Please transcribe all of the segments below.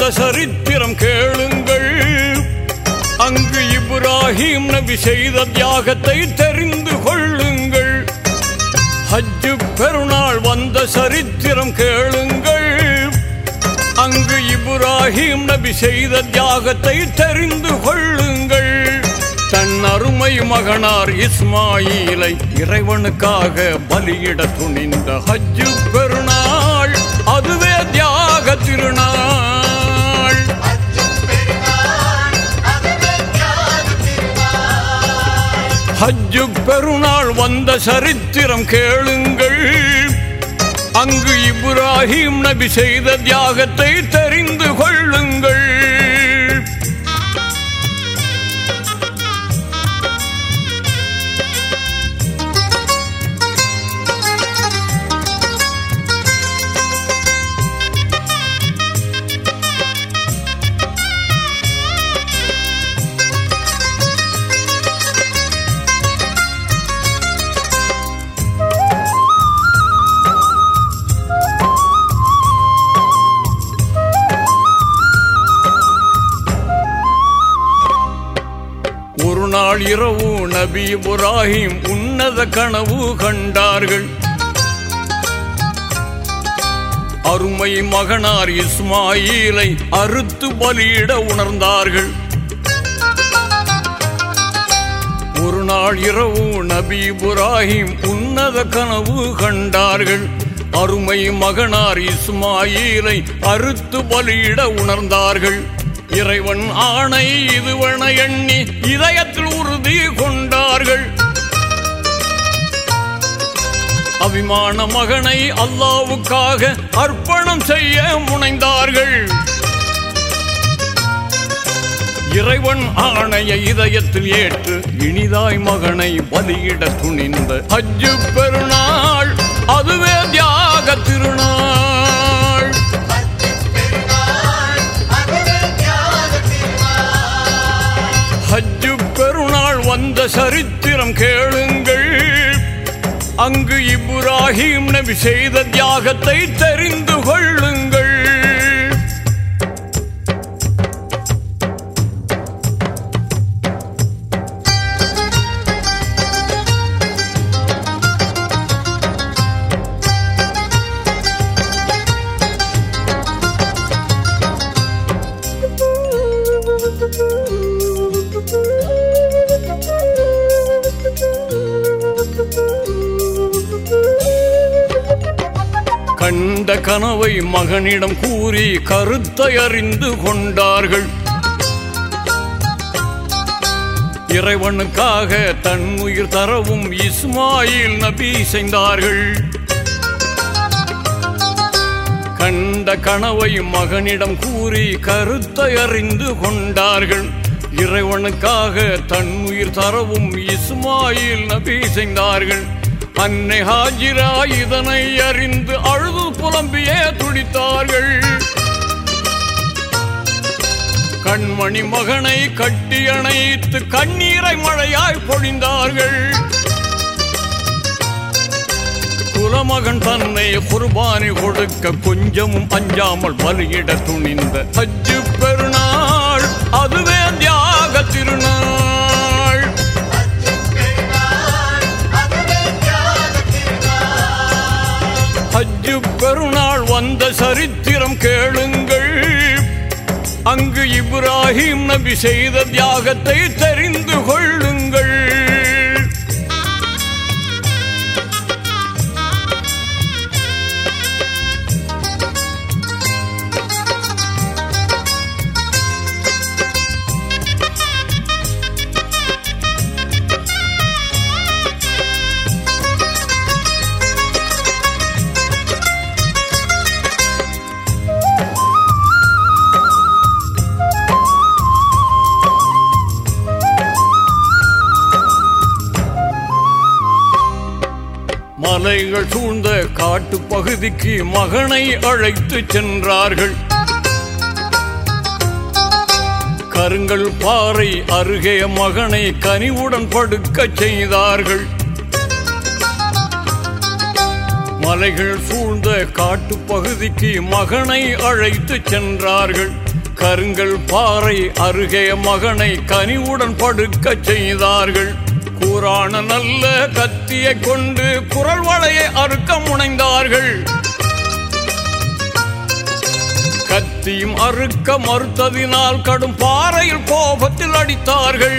வந்த சரித்திரம் கேளுங்கள் அங்கு இப்ராஹிம் நபி செய்த தியாகத்தை தெரிந்து கொள்ளுங்கள் ஹஜ்ஜு பெருநாள் வந்த சரித்திரம் கேளுங்கள் அங்கு இப்ராஹிம் நபி செய்த தியாகத்தை தெரிந்து கொள்ளுங்கள் தன் அருமை மகனார் இஸ்மாயிலை இறைவனுக்காக பலியிட துணிந்த ஹஜ்ஜு பெருநாள் அதுவே தியாக திருநாள் ஹஜ்ஜு பெருநாள் வந்த சரித்திரம் கேளுங்கள் அங்கு இப்ராஹிம் நபி செய்த தியாகத்தை தெரிந்து கொள்ளுங்கள் ஒரு நாள் இரவு நபி இப்ராஹிம் உன்னத கனவு கண்டார்கள் அருமை மகனார் இஸ்மாயிலை அறுத்து பலியிட உணர்ந்தார்கள் ஒரு நாள் இரவு நபி இப்ராஹிம் உன்னத கனவு கண்டார்கள் அருமை மகனார் இஸ்மாயிலை அறுத்து பலியிட உணர்ந்தார்கள் இறைவன் ஆணை இதுவென எண்ணி இதயத்தில் உறுதி கொண்டார்கள் அபிமான மகனை அல்லாவுக்காக அர்ப்பணம் செய்ய முனைந்தார்கள் இறைவன் ஆணைய இதயத்தில் ஏற்று இனிதாய் மகனை பலியிட துணிந்த ஹஜ்ஜு பெருநாள் அதுவே தியாக திருநாள் ஹஜ்ஜு பெருநாள் வந்த சரித்திரம் கேளுங்கள் அங்கு இப்ராஹிம் நபி செய்த தியாகத்தை தெரிந்து கொள்ளுங்கள் கண்ட கனவை மகனிடம் கூறி கருத்தை அறிந்து கொண்டார்கள் இறைவனுக்காக தன் உயிர் தரவும் இஸ்மாயில் நபி செய்தார்கள் கண்ட கனவை மகனிடம் கூறி கருத்தை அறிந்து கொண்டார்கள் இறைவனுக்காக தன் உயிர் தரவும் இஸ்மாயில் நபி செய்தார்கள் அன்னை ஹாஜிரா இதனை அறிந்து அழுது புலம்பியே துடித்தார்கள் கண்மணி மகனை கட்டி அணைத்து கண்ணீரை மழையாய் பொழிந்தார்கள் குலமகன் தன்னை குர்பானி கொடுக்க கொஞ்சமும் அஞ்சாமல் பலியிட துணிந்த ஹஜ்ஜு பெருநாள் அதுவே தியாக திருநாள் ஹஜ்ஜு பெருநாள் வந்த சரித்திரம் கேளுங்கள் அங்கு இப்ராஹிம் நபி செய்த தியாகத்தை தெரிந்து கொள்ளுங்கள் மலைகள் சூழ்ந்த காட்டு பகுதிக்கு மகனை அழைத்து சென்றார்கள் கருங்கல் பாறை அருகே மகனை கனிவுடன் படுக்கச் செய்தார்கள் மலைகள் சூழ்ந்த காட்டு பகுதிக்கு மகனை அழைத்து சென்றார்கள் கருங்கல் பாறை அருகே மகனை கனிவுடன் படுக்கச் செய்தார்கள் கூரான நல்ல கத்தியை கொண்டு குரல் வளையை அறுக்க முனைந்தார்கள் கத்தியும் அறுக்க மறுத்ததினால் கடும் பாறையில் கோபத்தில் அடித்தார்கள்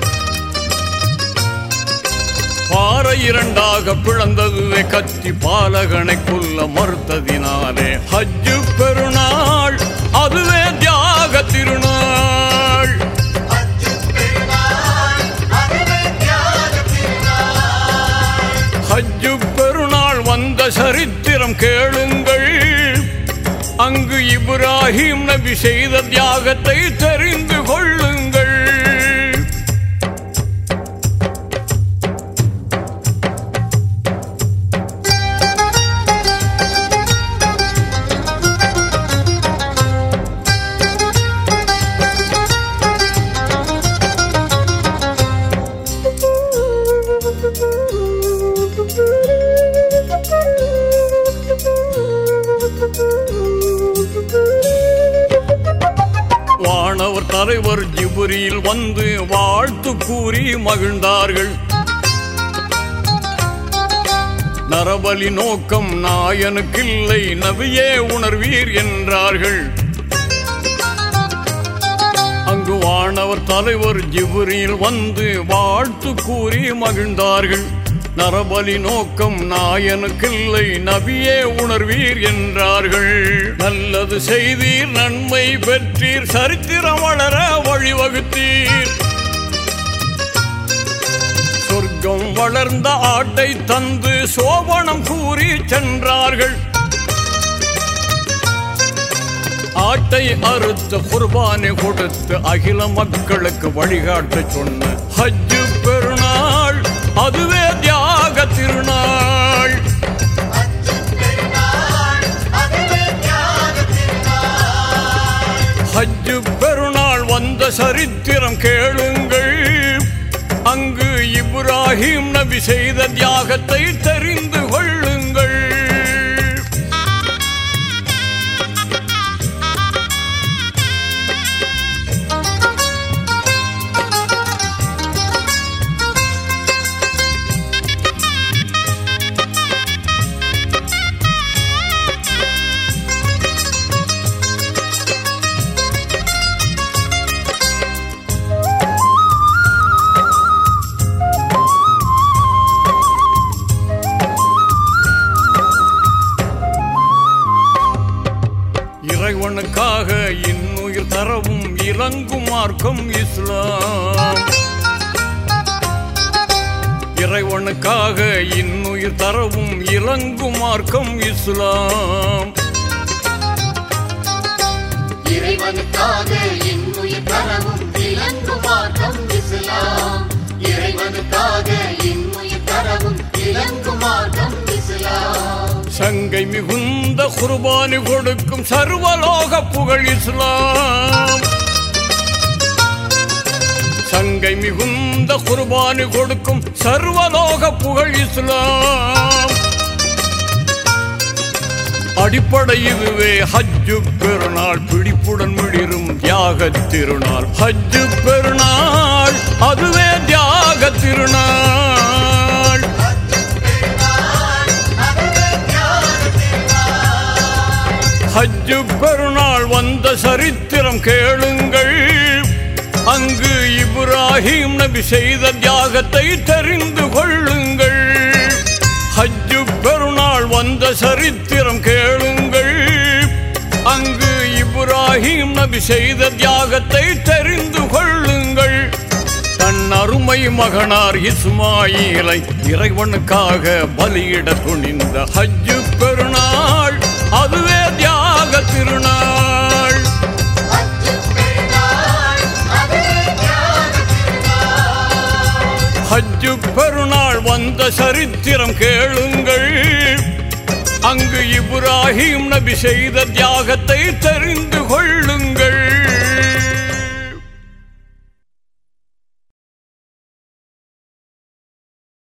பாறை இரண்டாக பிளந்ததுவே கத்தி பாலகனை கொல்ல மறுத்ததினாலே ஹஜ்ஜு பெருநாள் அதுவே தியாக திருநாள் ஹஜ்ஜு பெருநாள் வந்த சரித்திரம் கேளுங்கள் அங்கு இப்ராஹிம் நபி செய்த தியாகத்தை தெரிந்து கொள்ளுங்கள் வானவர் தலைவர் ஜிபுரியில் வந்து வாழ்த்து கூறி மகிழ்ந்தார்கள் நரபலி நோக்கம் நாயனுக்கில்லை நபியே உணர்வீர் என்றார்கள் அங்கு வானவர் தலைவர் ஜிபுரியில் வந்து வாழ்த்து கூறி மகிழ்ந்தார்கள் நரபலி நோக்கம் நாயனுக்கில்லை நபியே உணர்வீர் என்றார்கள் நல்லது செய்தீர் நன்மை பெற்றீர் சரித்திரம் வளர வழிவகுத்தீர் சொர்க்கம் வளர்ந்த ஆட்டை தந்து சோபனம் கூறி சென்றார்கள் ஆட்டை அறுத்த குர்பானை கொடுத்து அகில மக்களுக்கு வழிகாட்ட சொன்ன ஹஜ்ஜு பெருநாள் அதுவே தியாக திருநாள் ஹஜ்ஜு பெருநாள் வந்த சரித்திரம் கேளுங்கள் அங்கு இப்ராஹிம் நபி செய்த தியாகத்தை தெரிந்து கொள்ளுங்கள் இறைவனுக்காக இன்னுயிர் தரவும் இறங்கும் மார்க்கம் இஸ்லாம் இறைவனுக்காக இன்னுயிர் தரவும் இறங்கும் மார்க்கம் இஸ்லாம் இறைவனுக்காக இன்னுயிர் தரவும் இலங்கு மார்க்கம் இஸ்லாம் இறைவனுக்காக இன்னுயிர் தரவும் இலங்கு மார்க்கம் இஸ்லாம் சங்கை மிகுந்த குர்பானி கொடுக்கும் சர்வலோக புகழ் இஸ்லாம் சங்கை மிகுந்த குர்பானி கொடுக்கும் சர்வலோக புகழ் இஸ்லாம் அடிப்படை இதுவே ஹஜ்ஜு பெருநாள் பிடிப்புடன் மிளிரும் தியாக திருநாள் ஹஜ்ஜு பெருநாள் அதுவே தியாக திருநாள் ஹஜ்ஜு பெருநாள் வந்த சரித்திரம் கேளுங்கள் அங்கு இப்ராஹிம் நபி செய்த தியாகத்தை தெரிந்து கொள்ளுங்கள் ஹஜ்ஜு பெருநாள் வந்த சரித்திரம் கேளுங்கள் அங்கு இப்ராஹிம் நபி செய்த தியாகத்தை தெரிந்து கொள்ளுங்கள் தன் அருமை மகனார் இஸ்மாயிலை இறைவனுக்காக பலியிட துணிந்த ஹஜ்ஜு பெருநாள் அதுவே தியாக திருநாள் ஹஜ்ஜு பெருநாள் அதுவே தியாக திருநாள் ஹஜ்ஜு பெருநாள் வந்த சரித்திரம் கேளுங்கள் அங்கு இப்ராஹிம் நபி செய்த தியாகத்தை தெரிந்து கொள்ளுங்கள்